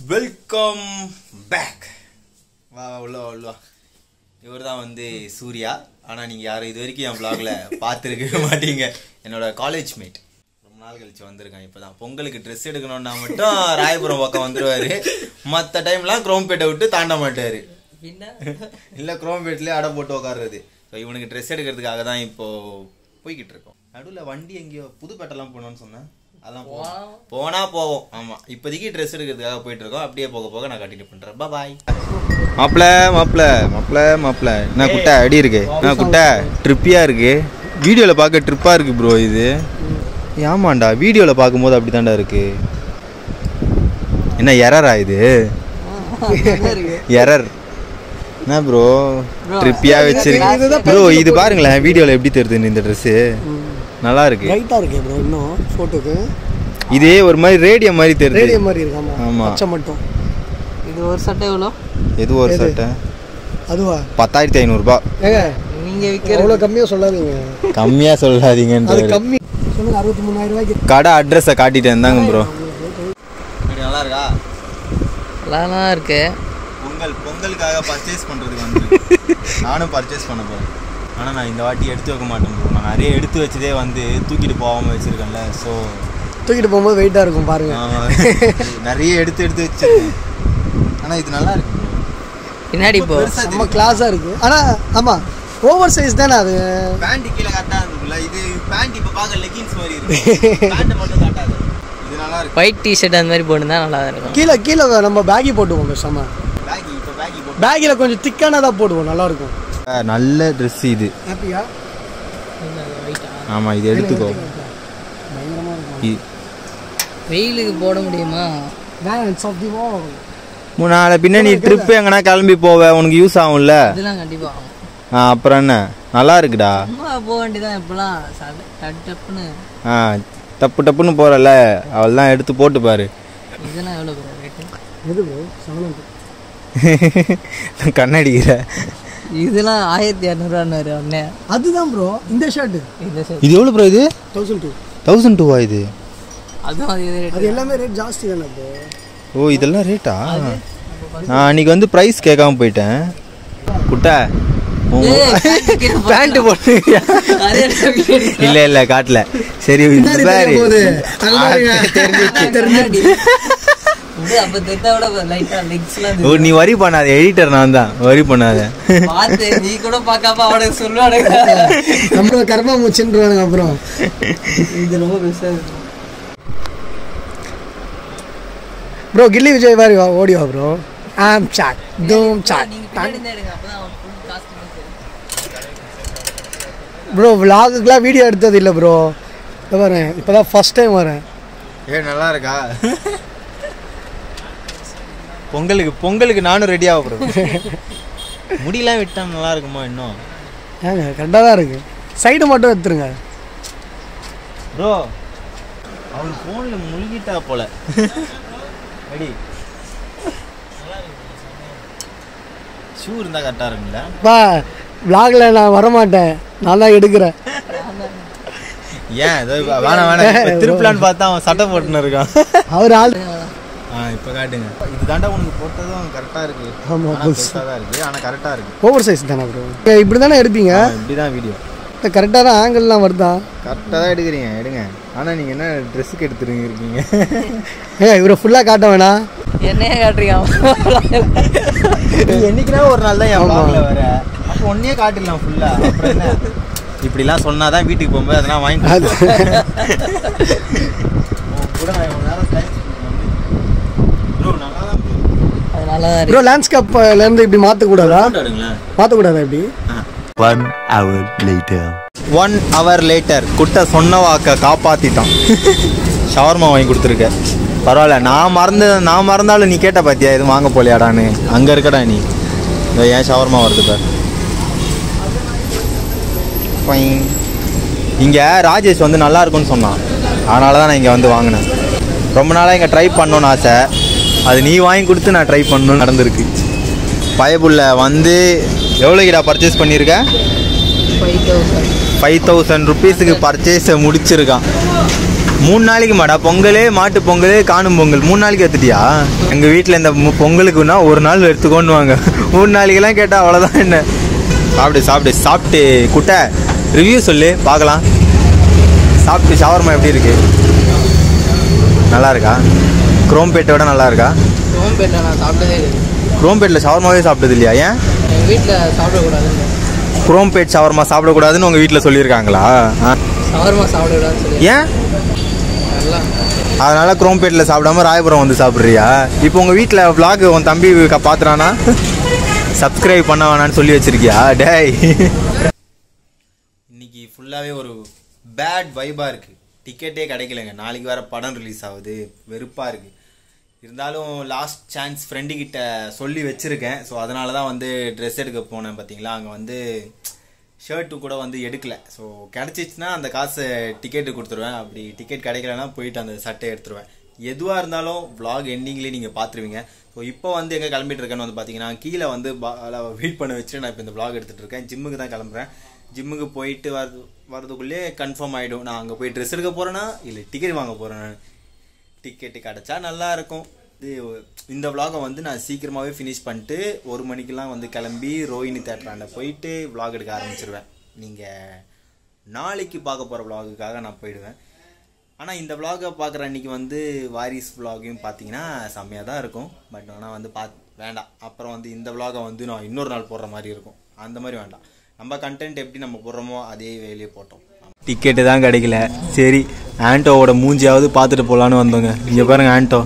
Welcome back வா வா, உள்ள வா, உள்ள வா இவர் தான் வந்து சூர்யா ஆனால் நீங்கள் யாரும் இது வரைக்கும் என் vlogல பார்த்துருக்கவே மாட்டீங்க என்னோட காலேஜ் மேட் ரொம்ப நாள் கழிச்சு வந்திருக்கேன் இப்போ தான் பொங்கலுக்கு ட்ரெஸ் எடுக்கணும்னா மட்டும் ராயபுரம் பக்கம் வந்துருவாரு மற்ற டைம்லாம் குரோம்பேட்டை விட்டு தாண்ட மாட்டாரு இல்லை குரோம்பேட்லேயே அடை போட்டு உட்காருறது ஸோ இவனுக்கு ட்ரெஸ் எடுக்கிறதுக்காக தான் இப்போ போய்கிட்டு இருக்கோம் நடுவில் வண்டி எங்கேயோ புதுப்பேட்டைலாம் போகணும்னு சொன்னேன் அதான் போவோம் போனா போவோம் ஆமா இப்போதைக்கு ட்ரெஸ் எடுக்கிறதுக்காக போயிட்டு இருக்கோம் அப்படியே போக போக நான் கண்டினியூ பண்றேன் பாய் மாப்பிள மாப்பிள மாப்பிள மாப்பிள என்ன குட்டை அடி இருக்கு என்ன குட்டை ட்ரிப்பியா இருக்கு வீடியோல பார்க்க ட்ரிப்பா இருக்கு ப்ரோ இது ஆமாண்டா வீடியோல பார்க்கும்போது அப்படிதான்டா இருக்கு என்ன எரரா இது எரர் என்ன ப்ரோ ட்ரிப்பியா வச்சிருக்கு ப்ரோ இது பாருங்களேன் வீடியோல எப்படி தெரியுது இந்த Dress நல்லா இருக்கு ரைட்டாக இருக்கே ப்ரோ இன்னும் ஃபோட்டோக்கு இதே ஒரு மாதிரி ரேடியம் மாதிரி தெரியுது ரேடியம் மாதிரி இருக்காமா ஆமா. பச்சை மட்டும் இது ஒரு சட்டை எவ்வளோ எது ஒரு சட்டை அதுவா பத்தாயிரத்தி ஐநூறுபா ஏங்க நீங்க விற்கிற அவ்வளோ கம்மியாக சொல்லாதீங்க கம்மியா அது சொல்லாதீங்கன்னு கம்மி சொல்லுங்க அறுபத்தி மூணாயிரம் ரூபாய்க்கு கடை அட்ரஸை காட்டிட்டேன் தாங்க ப்ரோ நல்லா இருக்கா நல்லா இருக்கு பொங்கல் பொங்கலுக்காக பர்ச்சேஸ் பண்ணுறதுக்கு வந்து நானும் பர்ச்சேஸ் பண்ண போகிறேன் ஆனால் நான் இந்த வாட்டி எடுத்து வைக்க மாட்டேன் bro. நான் நிறைய எடுத்து வச்சதே வந்து தூக்கிட்டு போகாமல் வச்சுருக்கேன்ல ஸோ தூக்கிட்டு போகும்போது வெயிட்டாக இருக்கும் பாருங்க நிறைய எடுத்து எடுத்து வச்சிருக்கேன் ஆனால் இது நல்லா இருக்கு bro. பின்னாடி போ நம்ம கிளாஸாக இருக்கு ஆனால் ஆமாம் ஓவர் சைஸ் தானே அது பேண்ட் கீழே கரெக்டாக இருந்துக்குல்ல இது பேண்ட் இப்போ பார்க்க லெகின்ஸ் மாதிரி இருக்கு பேண்ட் மட்டும் காட்டாது இது நல்லா இருக்கு ஒயிட் டிஷர்ட் அந்த மாதிரி போட்டுருந்தா நல்லா இருக்கும் கீழே கீழே நம்ம பேகி போட்டுவோம் பேசாம பேகி இப்போ பேகி போட்டு பேக்கில் கொஞ்சம் திக்கானதாக போடுவோம் நல்லா இருக்கும் நல்ல ட்ரெஸ் இது ஹாப்பியா ஆமாம் இது எடுத்துக்கோ பயங்கரமாக இருக்கும் இ- வெயிலுக்கு போட முடியுமா டான்ஸ் ஆஃப் தி வால் மூணு நாளை பின்ன நீ ட்ரிப் எங்கன்னா கிளம்பி போவ உனக்கு யூஸ் ஆகும்ல இதெல்லாம் கண்டிப்பா ஆகும். ஆ, அப்புறம் என்ன நல்லா இருக்குடா சும்மா போக வேண்டியதான் இப்பெல்லாம் சட- டப் டப்புன்னு ஆ டப்பு டப்புன்னு போறல அவள் தான் எடுத்து போட்டு பாரு இதெல்லாம் எவ்வளோ ரேட்டு எது ப்ரோ செவன் கண்ணடிக்கிற இதெல்லாம் ஆயிரத்தி இரநூறுவான்னு உடனே அதுதான் ப்ரோ இந்த ஷர்ட்டு இந்த சைடு இது எவ்வளோ ப்ரோ இது தௌசண்ட் டூ தௌசண்ட் டூவா இது அதுவும் அது இது அது எல்லாமே ரேட் ஜாஸ்தி தானே ப்ரோ ஓ இதெல்லாம் ரேட்டா நான் அன்னைக்கு வந்து ப்ரைஸ் கேட்காம போயிட்டேன் குட்டை பேண்ட் போட்டு இல்ல இல்ல காட்டல சரி இது பாரு அப்ப தெரிந்தா விட லைட்டா லெக்ஸ்லாம் ஓ நீ வரி பண்ணாத எடிட்டர் நான் தான் வரி பண்ணாத பார்த்து நீ கூட பார்க்காம அவனுக்கு சொல்லுவானுங்க நம்ம கர்மா மூச்சுன்றானுங்க அப்புறம் இது ரொம்ப பெருசா இருக்கு ப்ரோ கில்லி விஜய் மாதிரி வா ஓடி வா ப்ரோ ஆம் சாக் தூம் சாக் நீங்க பின்னாடி இருந்து எடுங்க அப்பதான் அவன் full costume தெரியும். ப்ரோ விலாகுக்கெலாம் வீடியோ எடுத்தது இல்லை ப்ரோ இப்போ வரேன் இப்போ தான் ஃபஸ்ட் டைம் வரேன் ஏ நல்லா இருக்கா பொங்கலுக்கு பொங்கலுக்கு நானும் ரெடி ஆக ப்ரோ முடியெல்லாம் விட்டா நல்லா இருக்குமா இன்னும் ஏங்க கரெக்டாக தான் இருக்குது சைடு மட்டும் எடுத்துருங்க ப்ரோ அவர் ஃபோனில் முழுகிட்டா போல ரெடி ஷூ இருந்தால் கரெக்டாக இருக்கும்ல பா விலாகில் நான் வரமாட்டேன் நான் தான் எடுக்கிறேன் ஏன் ஏதோ இப்ப வேணாம் வேணாம் இப்ப திருப்பலான்னு பார்த்தா அவன் சட்டை போட்டுன்னு இருக்கான் அவர் ஆள் ஆ இப்போ காட்டுங்க இது தாண்டா உனக்கு போட்டதும் கரெக்டாக இருக்கு ஆமா, ஆனால் பெருசாக தான் இருக்கு ஆனால் கரெக்டாக இருக்கு ஓவர் சைஸ் தானே ப்ரோ இப்படி தானே எடுப்பீங்க இப்படி தான் வீடியோ கரெக்டாக தான் ஆங்கிள்லாம் வருதா கரெக்டாக தான் எடுக்கிறீங்க எடுங்க ஆனால் நீங்கள் என்ன ட்ரெஸ்ஸுக்கு எடுத்துருங்க இருக்கீங்க ஏங்க இவரை ஃபுல்லாக காட்ட வேணாம் என்னையே காட்டுறீங்க நீ என்னைக்குனா ஒரு நாள் தான் என் vlogல வர அப்போ ஒன்னே காட்டிடலாம் ஃபுல்லாக அப்புறம் என்ன இப்படிலாம் சொன்னா தான் வீட்டுக்கு போகும்போது அதெல்லாம் வாங்கி கொடுத்துருவேன். உன் கூட நான் இவ்வளவு நேரம் time spend பண்ணி- bro, நல்லா தான் bro. அது நல்லா தான் ப்ரோ லேண்ட்ஸ்கேப்லேருந்து இப்படி மாற்றக்கூடாதா Photo எடுங்களேன். மாற்றக்கூடாதா இப்படி One hour later. One hour later குட்டை சொன்ன வாக்க காப்பாத்திட்டான் ஷவர்மா வாங்கி கொடுத்துருக்க பரவாயில்ல நான் மறந்து நான் மறந்தாலும் நீ கேட்ட பாத்தியா எதுவும் வாங்க போலியாடான்னு அங்கே இருக்கடா நீ இதோ ஏன் ஷவர்மா வருது பார் இங்கே ராஜேஷ் வந்து நல்லா இருக்கும்னு சொன்னான் அதனால தான் நான் இங்கே வந்து வாங்கினேன் ரொம்ப நாளாக இங்கே ட்ரை பண்ணணும்னு ஆசை அது நீ வாங்கி கொடுத்து நான் ட்ரை பண்ணணும்னு நடந்திருக்கு பயபுள்ள வந்து எவ்வளோக்கிடா பர்ச்சேஸ் பண்ணியிருக்க ஃபைவ் தௌசண்ட் ஃபைவ் தௌசண்ட் ருபீஸுக்கு பர்ச்சேஸை முடிச்சிருக்கான் மூணு நாளைக்கு மாடா பொங்கல் மாட்டு பொங்கல் காணும் பொங்கல் மூணு நாளைக்கு எடுத்துட்டியா எங்கள் வீட்டில் இந்த மு- பொங்கலுக்குன்னா ஒரு நாள் எடுத்துக்கோன்னு வாங்க மூணு நாளைக்கெல்லாம் கேட்டால் அவ்வளோதான் என்ன சாப்பிடு சாப்பிடு சாப்பிட்டு குட்டை ரிவ்யூ சொல்லு பார்க்கலாம் சாப்பிட்டு ஷவர்மா எப்படி இருக்கு நல்லா இருக்கா குரோம்பேட்டை விட நல்லா இருக்கா சோம்பேட்டில் நான் சாப்பிட்டதே இல்லை குரோம்பேட்டில் ஷவர்மாவே சாப்பிட்டது இல்லையா ஏன் எங்கள் வீட்டில் சாப்பிடக்கூடாதுன்னு குரோம்பேட் ஷவர்மா சாப்பிடக்கூடாதுன்னு உங்கள் வீட்டில் சொல்லியிருக்காங்களா ஆ. சவர்மா சாப்பிடக்கூடாதுன்னு சொல்லி ஏன் நல்லா அதனால குரோம்பேட்டில் சாப்பிடாம ராயபுரம் வந்து சாப்பிட்றியா இப்போ உங்கள் வீட்டில் vlog உன் தம்பி க- பார்த்துறானா சப்ஸ்கிரைப் பண்ண வேணான்னு சொல்லி வச்சிருக்கியா டேய் இன்னைக்கு ஃபுல்லாகவே ஒரு பேட் வைபாக இருக்குது டிக்கெட்டே கிடைக்கலங்க நாளைக்கு வேற படம் ரிலீஸ் ஆகுது வெறுப்பாக இருக்குது இருந்தாலும் லாஸ்ட் சான்ஸ் ஃப்ரெண்டு கிட்ட சொல்லி வச்சுருக்கேன் ஸோ அதனால தான் வந்து ட்ரெஸ் எடுக்க போனேன் பார்த்தீங்களா அங்கே வந்து ஷர்ட்டு கூட வந்து எடுக்கல ஸோ கிடச்சிச்சுன்னா அந்த காசை டிக்கெட்டு கொடுத்துருவேன் அப்படி டிக்கெட் கிடைக்கலனா போயிட்டு அந்த சட்டை எடுத்துருவேன் எதுவாக இருந்தாலும் vlog எண்டிங்லேயே நீங்கள் பார்த்துருவீங்க ஸோ இப்போ வந்து எங்கே கிளம்பிட்டு இருக்கேன்னு வந்து பார்த்தீங்கன்னா கீழே வந்து வெயிட் பண்ண வச்சுட்டு நான் இப்போ இந்த vlog எடுத்துகிட்டு இருக்கேன் ஜிம்முக்கு தான் கிளம்புறேன் ஜிம்முக்கு போயிட்டு வரது வரதுக்குள்ளே கன்ஃபார்ம் ஆகிடும் நான் அங்கே போய் ட்ரெஸ் எடுக்க போகிறேன்னா இல்லை டிக்கெட் வாங்க போகிறேன் டிக்கெட்டு கிடச்சா நல்லா இருக்கும் இது இந்த vlog-அ வந்து நான் சீக்கிரமாகவே ஃபினிஷ் பண்ணிட்டு ஒரு மணிக்கெல்லாம் வந்து கிளம்பி ரோஹிணி தேட்டராண்ட போயிட்டு vlog எடுக்க ஆரம்பிச்சிருவேன் நீங்கள் நாளைக்கு பார்க்க போகிற vlog-க்காக நான் போயிடுவேன் ஆனால் இந்த vlog-அ பார்க்குற அன்னைக்கு வந்து வாரிஸ் vlog-யும் பார்த்தீங்கன்னா செம்மையாக தான் இருக்கும் பட் ஆனால் வந்து பாத் வேண்டாம் அப்புறம் வந்து இந்த vlog-அ வந்து நான் இன்னொரு நாள் போடுற மாதிரி இருக்கும் அந்த மாதிரி வேண்டாம் நம்ம கண்டென்ட் எப்படி நம்ம போடுறோமோ அதே வேலையே போட்டோம் டிக்கெட்டு தான் கிடைக்கல சரி ஆண்டோவோட மூஞ்சியாவது பார்த்துட்டு போகலான்னு வந்தோங்க இங்கே பாருங்க ஆண்டோ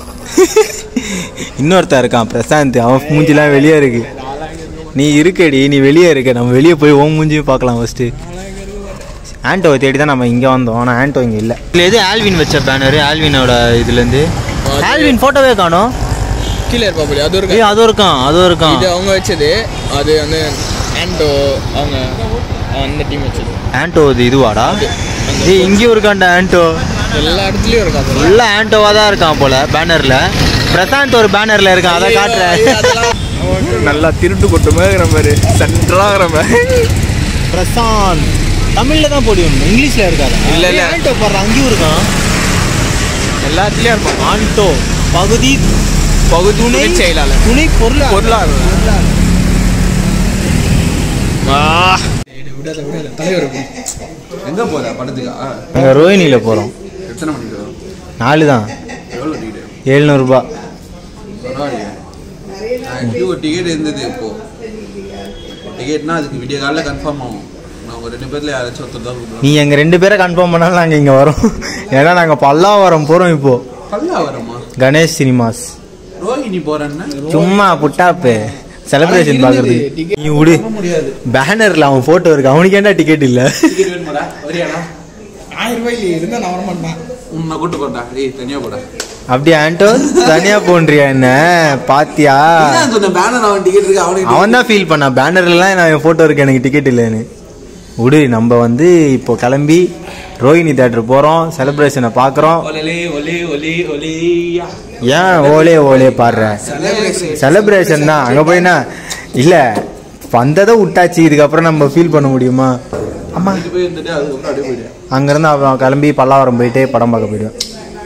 இன்னொருத்தன் இருக்கான் பிரசாந்த் அவன் மூஞ்சிலாம் வெளியே இருக்கு நீ இருக்கடி நீ வெளியே இருக்க நம்ம வெளியே போய் உன் மூஞ்சியும் பார்க்கலாம் ஃபஸ்ட்டு ஆண்டோவை தேடி தான் நம்ம இங்கே வந்தோம் ஆனால் ஆண்டோ இங்கே இல்லை இல்லை எது ஆல்வின் வச்ச பேனரு ஆல்வினோட இதுலேருந்து ஆல்வின் ஃபோட்டோவே காணோம் கீழே இருப்பா போலி அது ஒரு ஏய் அதுவும் இருக்கான் அதுவும் இருக்கான் இது அவங்க வச்சது அது வந்து ஆண்டோ அவங்க அந்த டீம் வச்சது ஆண்டோ இது இதுவாடா ஏய் இங்கேயும் இருக்கான்டா ஆண்டோ எல்லா இடத்துலயும் இருக்கா போல உள்ள ஆண்டோவா தான் இருக்கான் போல பேனர்ல பிரசாந்த் ஒரு பேனர்ல இருக்கான் அதை காட்டுறேன் நல்லா திருட்டு கொட்டு மாதிரி இருக்கிற மாதிரி சென்டராகிற மாதிரி பிரசாந்த் தமிழ்ல தான் போடுவோம் இங்கிலீஷ்ல இருக்காது இல்ல, இல்ல. ஆண்டோ பாடுற அங்கேயும் இருக்கான் எல்லாத்துலயும் இருப்பான் ஆண்டோ பகுதி பகுதி துணை செயலாளர் துணை பொருள் பொருளாளர் எங்க போற படத்துக்கா நாங்கள் ரோஹினியில் போகிறோம் எத்தனை மணிக்கு வரும்? நாலு தான் எவ்வளோ டிக்கெட் எழுநூறுபா பரவாயில்லையே நான் எப்படி ஒரு டிக்கெட் இருந்தது இப்போ டிக்கெட்னா அதுக்கு விடிய காலைல கன்ஃபார்ம் ஆகும் நான் ஒரு ரெண்டு பேர்ல யாராச்சும் ஒருத்தர் தான் கூப்பிடுவோம் நீ எங்கள் ரெண்டு பேரை கன்ஃபார்ம் பண்ணாலும் நாங்கள் இங்கே வரோம் ஏன்னா நாங்கள் பல்லாவரம் போகிறோம் இப்போ பல்லா வரமா கணேஷ் சினிமாஸ் ரோஹிணி போறேன்னா சும்மா புட்டாப்பு செலிப்ரேஷன் பார்க்கறதுக்கு நீ விடு பேனர்ல அவன் போட்டோ இருக்கு அவனுக்கு ஏன்டா டிக்கெட் இல்ல டிக்கெட் வேணுமாடா வரியாடா ஆயிரம் ரூபாய் இருந்தா நான் வர மாட்டேன் உன்னை கூட்டு போடா ஏய் தனியா போடா அப்படியே ஆண்டோ தனியா போன்றியா என்ன பாத்தியா நான் சொன்ன பேனர் அவன் டிக்கெட் இருக்கு அவனுக்கு அவன் தான் ஃபீல் பண்ணான் பேனர்லாம் நான் என் போட்டோ இருக்கு எனக்கு டிக்கெட் இல்லைன்னு விடு நம்ம வந்து இப்போ கிளம்பி ரோஹிணி தேட்டர் போறோம் செலிப்ரேஷனை பார்க்குறோம் ஒலே ஒலே ஒலே ஒலேயா ஏன் ஓலே ஓலே பாடுற செலிப்ரேஷன் தான் அங்கே போயினா இல்லை வந்ததை விட்டாச்சு இதுக்கப்புறம் நம்ம ஃபீல் பண்ண முடியுமா ஆமா இது போய் இருந்துட்டு அதுக்கப்புறம் அப்படியே போயிடுவேன் அங்கேருந்து அப்புறம் கிளம்பி பல்லாவரம் போயிட்டு படம் பார்க்க போயிடுவேன்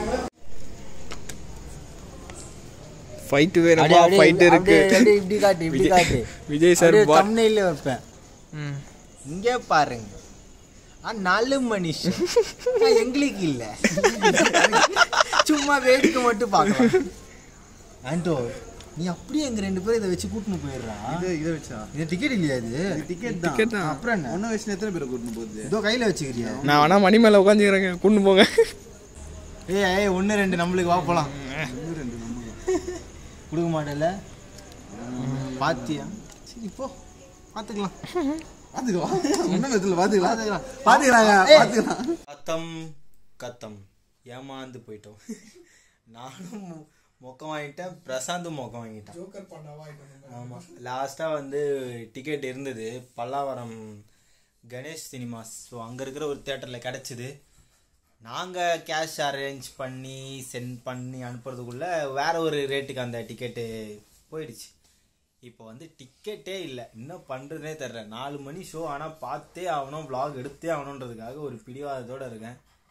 ஃபைட் வேணுமா ஃபைட் இருக்கு இப்படி காட்டு இப்படி காட்டு விஜய் சார் அப்படியே பா- thumbnail ல வைப்பேன் இங்கே பாருங்க ஆ, நல்ல மனுஷன் ஆ, எங்களுக்கு இல்ல சும்மா வேடிக்கை மட்டும் பார்க்கலாம் ஆண்டோ நீ அப்படியே எங்க ரெண்டு பேரும் இதை வச்சு கூட்டின்னு போயிடுறா இதை வச்சா இது டிக்கெட் இல்லையா இது டிக்கெட் Ticket தான். அப்புறம் என்ன ஒன்னும் வயசுல எத்தனை பேரை கூட்டிட்டு போகுது இதோ கையில வச்சுக்கிறியா நான் வேணா மணி மேல உட்காந்துக்கிறேங்க கொண்டு போங்க ஏய் ஏய் ஒன்று ரெண்டு நம்மளுக்கு வா போலாம் கொடுக்க மாட்டேல பாத்தியா சரி போ பார்த்துக்கலாம் பாத்துக்கலாம் ஒன்னும் வயசுல பாத்துக்கலாம் பார்த்துக்கலாம் பாத்துக்கலாங்க ஏய். பாத்துக்கலாம் கத்தம் கத்தம் ஏமாந்து போயிட்டோம் நானும் மொ- மொக்கம் வாங்கிட்டேன் பிரசாந்தும் மொக்கம் வாங்கிட்டேன் ஆமாம் லாஸ்ட்டாக வந்து டிக்கெட் இருந்தது பல்லாவரம் கணேஷ் சினிமாஸ் ஸோ அங்கே இருக்கிற ஒரு தேட்டரில் கிடச்சிது நாங்கள் கேஷ் அரேஞ்ச் பண்ணி சென்ட் பண்ணி அனுப்புறதுக்குள்ள வேற ஒரு ரேட்டுக்கு அந்த டிக்கெட்டு போயிடுச்சு இப்போ வந்து டிக்கெட்டே இல்லை என்ன பண்ணுறதுனே தெரில நாலு மணி ஷோ ஆனால் பார்த்தே ஆகணும் vlog எடுத்தே ஆகணுன்றதுக்காக ஒரு பிடிவாதத்தோடு இருக்கேன்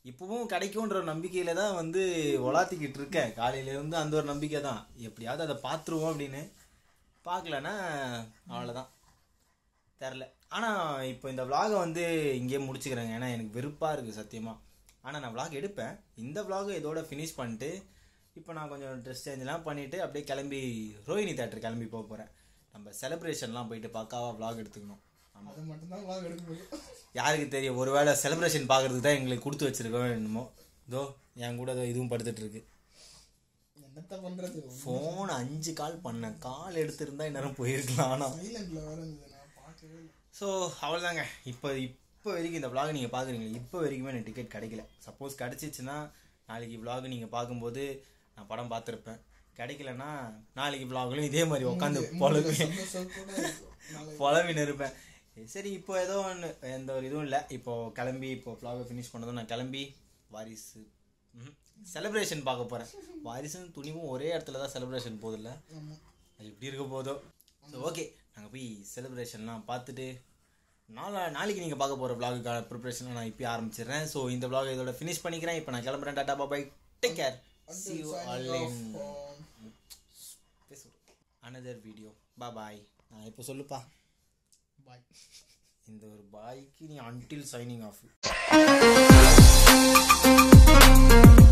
இப்பவும் கிடைக்கும்ன்ற ஒரு நம்பிக்கையில தான் வந்து உலாத்திக்கிட்டு இருக்கேன் காலையில இருந்து அந்த ஒரு நம்பிக்கை தான் எப்படியாவது அதை பார்த்துருவோம் அப்படின்னு பார்க்கலன்னா அவ்வளோதான் தெரில ஆனால் இப்போ இந்த vlog-அ வந்து இங்கேயே முடிச்சுக்கிறேங்க ஏன்னா எனக்கு வெறுப்பாக இருக்குது சத்தியமாக ஆனால் நான் vlog எடுப்பேன் இந்த vlog இதோட ஃபினிஷ் பண்ணிட்டு இப்போ நான் கொஞ்சம் ட்ரெஸ் சேஞ்செலாம் பண்ணிவிட்டு அப்படியே கிளம்பி ரோஹிணி தேட்டர் கிளம்பி போக போகிறேன் நம்ம செலிப்ரேஷன்லாம் போயிட்டு பக்காவா vlog எடுத்துக்கணும் ஆமாம் அது மட்டும்தான் vlog எடுக்க முடியும் யாருக்கு தெரியும் ஒருவேளை செலிப்ரேஷன் பார்க்கறதுக்கு தான் எங்களுக்கு கொடுத்து வச்சிருக்கோம் என்னமோ இதோ என் கூட இதோ இதுவும் படுத்துட்டு இருக்கு என்னத்த பண்றது ஃபோன் அஞ்சு கால் பண்ணேன் கால் எடுத்திருந்தா இந்நேரம் போயிருக்கலாம் ஆனால் சைலண்ட்ல வர இருந்தது நான் பார்க்கவே இல்லை ஸோ அவ்வளோதாங்க இப்போ இப்போ வரைக்கும் இந்த vlog நீங்கள் பார்க்குறீங்களா இப்போ வரைக்குமே எனக்கு டிக்கெட் கிடைக்கல சப்போஸ் கிடச்சிச்சின்னா நாளைக்கு vlog நீங்கள் பார்க்கும்போது நான் படம் பார்த்துருப்பேன் கிடைக்கலன்னா நாளைக்கு vlogலையும் இதே மாதிரி உட்காந்து பொழவி புலவின்னு இருப்பேன் சரி இப்போ ஏதோ ஒன்று எந்த ஒரு இதுவும் இல்லை இப்போ கிளம்பி இப்போ vlog ஃபினிஷ் பண்ணதும் நான் கிளம்பி வாரிசு செலிப்ரேஷன் பார்க்க போகிறேன் வாரிசும் துணிவும் ஒரே இடத்துல தான் செலிப்ரேஷன் போதில்ல அது எப்படி இருக்க போதோ ஸோ ஓகே நாங்கள் போய் செலிப்ரேஷன்லாம் பார்த்துட்டு நாளா நாளைக்கு நீங்கள் பார்க்க போகிற vlog-க்கான ப்ரிப்பரேஷனை நான் இப்போ ஆரம்பிச்சிடுறேன் ஸோ இந்த vlog இதோட ஃபினிஷ் பண்ணிக்கிறேன் இப்போ நான் கிளம்புறேன் tata bye bye take care see you all in another video bye நான் இப்போ சொல்லுப்பா பாய் இந்த ஒரு பாய்க்கு நீ அன்டில் சைனிங் ஆஃப்